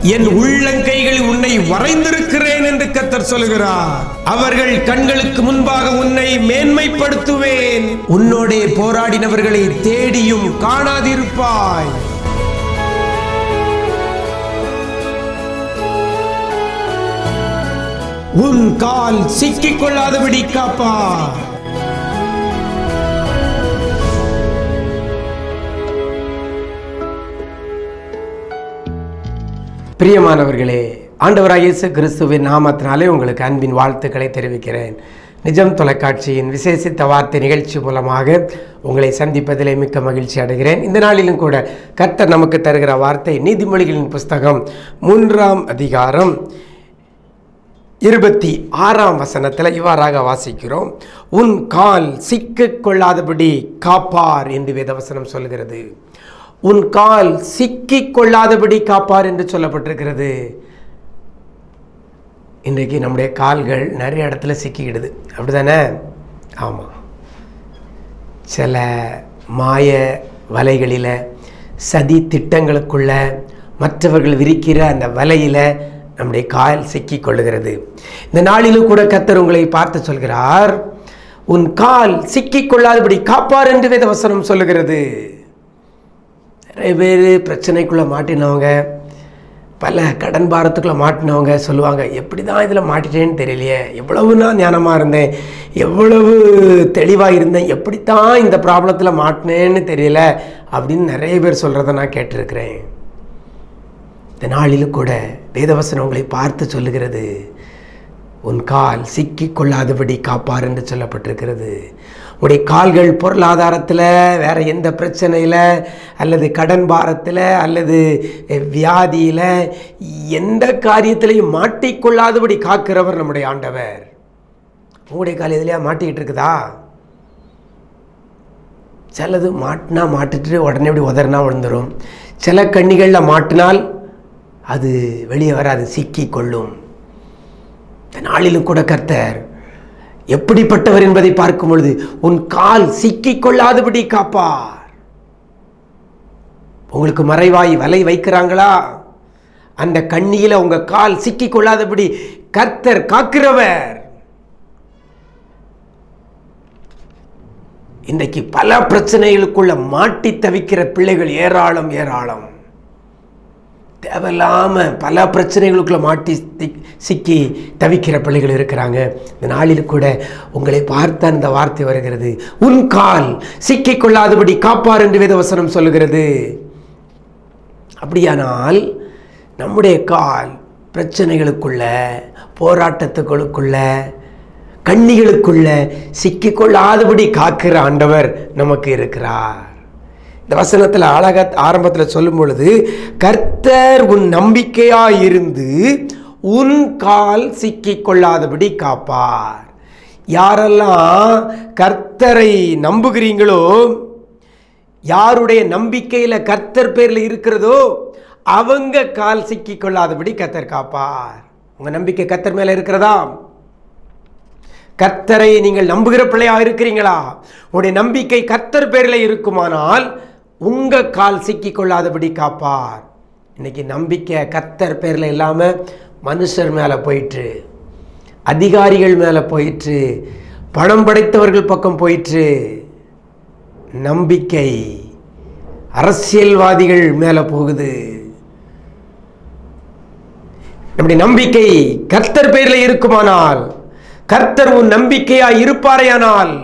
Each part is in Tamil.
என் உள்ளங்கைகளில் உன்னை வரைந்திருக்கிறேன் என்று கத்தர் சொல்கிறார் அவர்கள் கண்களுக்கு முன்பாக உன்னை மேன்மைப்படுத்துவேன் உன்னோடே போராடினவர்களை தேடியும் காணாதிருப்பாய் உன் கால் சிக்கிக் கொள்ளாதபடி காப்பா பிரியமானவர்களே ஆண்டவராக இயேசு கிறிஸ்துவின் நாமத்தினாலே உங்களுக்கு அன்பின் வாழ்த்துக்களை தெரிவிக்கிறேன் நிஜம் தொலைக்காட்சியின் விசேஷித்த வார்த்தை நிகழ்ச்சி மூலமாக உங்களை சந்திப்பதிலே மிக்க மகிழ்ச்சி அடைகிறேன் இந்த நாளிலும் கூட கர்த்தர் நமக்கு தருகிற வார்த்தை நீதிமொழிகளின் புஸ்தகம் மூன்றாம் அதிகாரம் இருபத்தி ஆறாம் வசனத்தில் இவ்வாறாக வாசிக்கிறோம் உன் கால் சிக்கிக் கொள்ளாதபடி காப்பார் என்று வேதவசனம் சொல்கிறது உன் கால் சிக்கிக் கொள்ளாதபடி காப்பார் என்று சொல்லப்பட்டிருக்கிறது இன்றைக்கு நம்முடைய கால்கள் நிறைய இடத்துல சிக்கிக்கிடுது அப்படிதானே ஆமாம் சில மாய வலைகளில் சதி திட்டங்களுக்குள்ள மற்றவர்கள் விரிக்கிற அந்த வலையில் நம்முடைய கால் சிக்கிக் கொள்ளுகிறது இந்த நாளிலும் கூட கத்தர் உங்களை பார்த்து சொல்கிறார் உன் கால் சிக்கிக் கொள்ளாதபடி காப்பார் என்று வேதவசனம் சொல்லுகிறது நிறைய பேர் பிரச்சனைக்குள்ளே மாட்டினவங்க பல கடன் பாரத்துக்குள்ளே மாட்டினவங்க சொல்லுவாங்க எப்படி தான் இதில் மாட்டிட்டேன்னு தெரியலையே எவ்வளவு நான் ஞானமாக இருந்தேன் எவ்வளவு தெளிவாக இருந்தேன் எப்படித்தான் இந்த ப்ராப்ளத்தில் மாட்டினேன்னு தெரியல அப்படின்னு நிறைய பேர் சொல்கிறத நான் கேட்டிருக்கிறேன் இந்த நாளிலும் கூட வேதவசனம் உங்களை பார்த்து சொல்லுகிறது உன் கால் சிக்கிக் கொள்ளாதபடி காப்பார் என்று சொல்லப்பட்டிருக்கிறது உடைய கால்கள் பொருளாதாரத்தில் வேற எந்த பிரச்சனையில் அல்லது கடன் பாரத்தில் அல்லது வியாதியில் எந்த காரியத்திலையும் மாட்டிக்கொள்ளாதபடி காக்கிறவர் நம்முடைய ஆண்டவர் உங்களுடைய கால் எதுலையா மாட்டிக்கிட்டு இருக்குதா சிலது மாட்டினா மாட்டிட்டு உடனே இப்படி உதறினா விழுந்துடும் சில கண்ணிகளில் மாட்டினால் அது வெளியே வராது சிக்கி கொள்ளும் இந்த நாளிலும் கூட கர்த்தர் எப்படிப்பட்டவர் என்பதை பார்க்கும் பொழுது உன் கால் சிக்கிக் கொள்ளாதபடி காப்பார் உங்களுக்கு மறைவாய் வலை வைக்கிறாங்களா அந்த கண்ணியில உங்க கால் சிக்கிக் கொள்ளாதபடி கர்த்தர் காக்கிறவர் இன்றைக்கு பல பிரச்சனைகளுக்குள்ள மாட்டி தவிக்கிற பிள்ளைகள் ஏராளம் ஏராளம் தேவையில்லாம பல பிரச்சனைகளுக்குள்ள மாட்டி தி- சிக்கி தவிக்கிற பிள்ளைகள் இருக்கிறாங்க இந்த நாளில் கூட உங்களை பார்த்த அந்த வார்த்தை வருகிறது உன் கால் சிக்கிக் கொள்ளாதபடி காப்பார் என்று வேதவசனம் சொல்லுகிறது அப்படியானால் நம்முடைய கால் பிரச்சனைகளுக்குள்ள போராட்டத்துகளுக்குள்ள கண்ணிகளுக்குள்ள சிக்கிக்கொள்ளாதபடி காக்கிற ஆண்டவர் நமக்கு இருக்கிறார் இந்த வசனத்தில் அழகா ஆரம்பத்தில் சொல்லும் பொழுது கர்த்தர் உன் நம்பிக்கையாய் இருந்து உன் கால் சிக்கிக் கொள்ளாதபடி காப்பார் யாரெல்லாம் கர்த்தரை நம்புகிறீங்களோ யாருடைய நம்பிக்கையில கர்த்தர் பேர்ல இருக்கிறதோ அவங்க கால் சிக்கிக் கொள்ளாதபடி கர்த்தர் காப்பார் உங்க நம்பிக்கை கர்த்தர் மேல இருக்கிறதா கர்த்தரை நீங்கள் நம்புகிற பிள்ளையா இருக்கிறீங்களா உங்களுடைய நம்பிக்கை கர்த்தர் பேரில் இருக்குமானால் உங்க கால் சிக்கிக் கொள்ளாதபடி காப்பார் இன்னைக்கு நம்பிக்கை கர்த்தர் பேரில் இல்லாம மனுஷர் மேல போயிட்டு அதிகாரிகள் மேல போயிட்டு பணம் படைத்தவர்கள் பக்கம் போயிட்டு நம்பிக்கை அரசியல்வாதிகள் மேல போகுது நம்முடைய நம்பிக்கை கர்த்தர் பேரில் இருக்குமானால் கர்த்தர் உன் நம்பிக்கையா இருப்பாரையானால்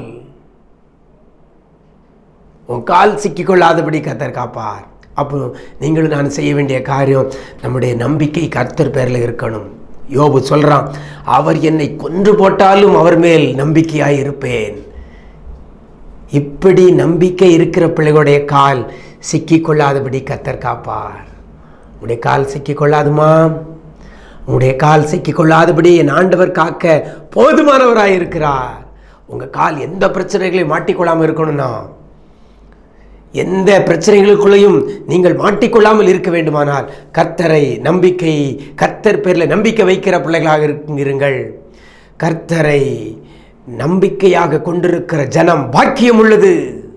உன் கால் சிக்கிக்கொள்ளாதபடி கர்த்தர் காப்பார் அப்போ நீங்களும் நான் செய்ய வேண்டிய காரியம் நம்முடைய நம்பிக்கை கர்த்தர் பேரில் இருக்கணும் யோபு சொல்றான் அவர் என்னை கொன்று போட்டாலும் அவர் மேல் நம்பிக்கையாய் இருப்பேன் இப்படி நம்பிக்கை இருக்கிற பிள்ளைகளுடைய கால் சிக்கிக்கொள்ளாதபடி கர்த்தர் காப்பார் உடைய கால் சிக்கிக்கொள்ளாதுமா உங்களுடைய கால் சிக்கிக்கொள்ளாதபடி என் ஆண்டவர் காக்க போதுமானவராய் இருக்கிறார் உங்க கால் எந்த பிரச்சனைகளையும் மாட்டிக்கொள்ளாமல் இருக்கணும்னா எந்த பிரச்சனைகளுக்குள்ளேயும் நீங்கள் மாட்டிக்கொள்ளாமல் இருக்க வேண்டுமானால் கர்த்தரை நம்பிக்கை கர்த்தர் பேரில் நம்பிக்கை வைக்கிற பிள்ளைகளாக இருக்க- இருங்கள் கர்த்தரை நம்பிக்கையாக கொண்டிருக்கிற ஜனம் பாக்கியம் உள்ளது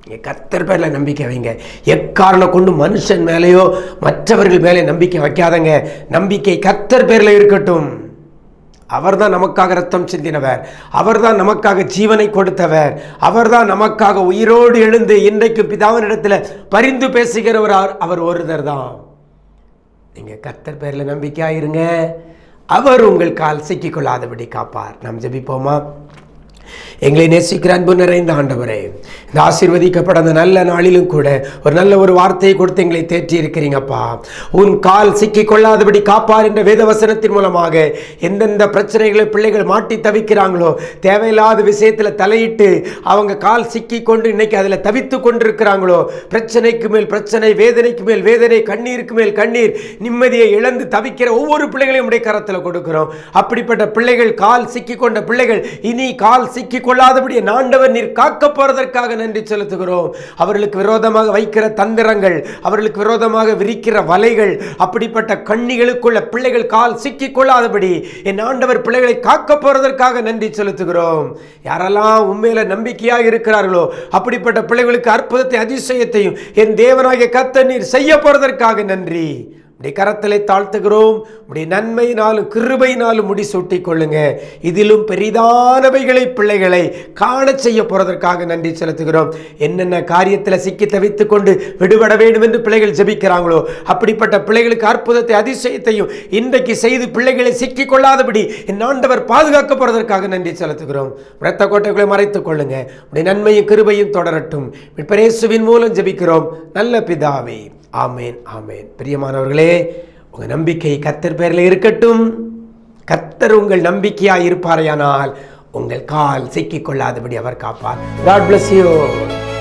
நீங்க கர்த்தர் பேரில் நம்பிக்கை வைங்க எக்காரணம் கொண்டு மனுஷன் மேலேயோ மற்றவர்கள் மேலே நம்பிக்கை வைக்காதங்க நம்பிக்கை கர்த்தர் பேரில் இருக்கட்டும் அவர்தான் நமக்காக ரத்தம் சிந்தினவர் அவர்தான் நமக்காக ஜீவனை கொடுத்தவர் அவர்தான் நமக்காக உயிரோடு எழுந்து இன்றைக்கு பிதாவினிடத்தில் பரிந்து பேசுகிறவர் அவர்- அவர் ஒருத்தர் தான் நீங்க கர்த்தர் பேர்ல நம்பிக்கையா இருங்க அவர் உங்கள் கால் சிக்கிக்கொள்ளாதபடி காப்பார் நாம் ஜெபிப்போமா எங்களை நேசிக்கிற அன்பு நிறைந்த ஆண்டவரே இந்த ஆசீர்வதிக்கப்பட்ட அந்த நல்ல நாளிலும் கூட ஒரு நல்ல ஒரு வார்த்தையை கொடுத்து எங்களை தேற்றி இருக்கிறீங்கப்பா உன் கால் சிக்கிக் கொள்ளாதபடி காப்பார் என்ற வேதவசனத்தின் மூலமாக எந்தெந்த பிரச்சனைகளை பிள்ளைகள் மாட்டி தவிக்கிறாங்களோ தேவையில்லாத விஷயத்தில் தலையிட்டு அவங்க கால் சிக்கி கொண்டு இன்னைக்கு அதில் தவித்து கொண்டிருக்கிறாங்களோ பிரச்சனைக்கு மேல் பிரச்சனை வேதனைக்கு மேல் வேதனை கண்ணீருக்கு மேல் கண்ணீர் நிம்மதியை இழந்து தவிக்கிற ஒவ்வொரு பிள்ளைகளையும் உடைய கரத்தில் கொடுக்கிறோம் அப்படிப்பட்ட பிள்ளைகள் கால் சிக்கி கொண்ட பிள்ளைகள் இனி கால் சிக்கி கொள்ளாதபடி என் ஆண்டவர் நீர் காக்க போறதற்காக நன்றி செலுத்துகிறோம் அவர்களுக்கு விரோதமாக வைக்கிற தந்திரங்கள் அவர்களுக்கு விரோதமாக விரிக்கிற வலைகள் அப்படிப்பட்ட கண்ணிகளுக்குள்ள பிள்ளைகள் கால் சிக்கி கொள்ளாதபடி என் ஆண்டவர் பிள்ளைகளை காக்க போறதற்காக நன்றி செலுத்துகிறோம் யாரெல்லாம் உண்மையில நம்பிக்கையாக இருக்கிறார்களோ அப்படிப்பட்ட பிள்ளைகளுக்கு அற்புதத்தை அதிசயத்தையும் என் தேவனாகிய கர்த்தர் நீர் செய்ய போறதற்காக நன்றி உடைய கரத்திலே தாழ்த்துகிறோம் உடைய நன்மையினாலும் கிருபையினாலும் முடி சூட்டிக் கொள்ளுங்க இதிலும் பெரிதானவைகளை பிள்ளைகளை காண செய்ய போறதற்காக நன்றி செலுத்துகிறோம் என்னென்ன காரியத்தில் சிக்கி தவித்துக் கொண்டு விடுபட வேண்டும் என்று பிள்ளைகள் ஜெபிக்கிறாங்களோ அப்படிப்பட்ட பிள்ளைகளுக்கு அற்புதத்தை அதிசயத்தையும் இன்றைக்கு செய்து பிள்ளைகளை சிக்கிக் கொள்ளாதபடி என் ஆண்டவர் பாதுகாக்க போறதற்காக நன்றி செலுத்துகிறோம் இரத்த கோட்டைகளை மறைத்துக் கொள்ளுங்க உடைய நன்மையும் கிருபையும் தொடரட்டும் பிரேசுவின் மூலம் ஜெபிக்கிறோம் நல்ல பிதாவே ஆமேன் ஆமேன் பிரியமானவர்களே உங்க நம்பிக்கை கத்தர் பேரில் இருக்கட்டும் கத்தர் உங்கள் நம்பிக்கையாய் இருப்பாரையானால் உங்கள் கால் சிக்கிக் கொள்ளாதபடி அவர் காப்பார் காட் bless you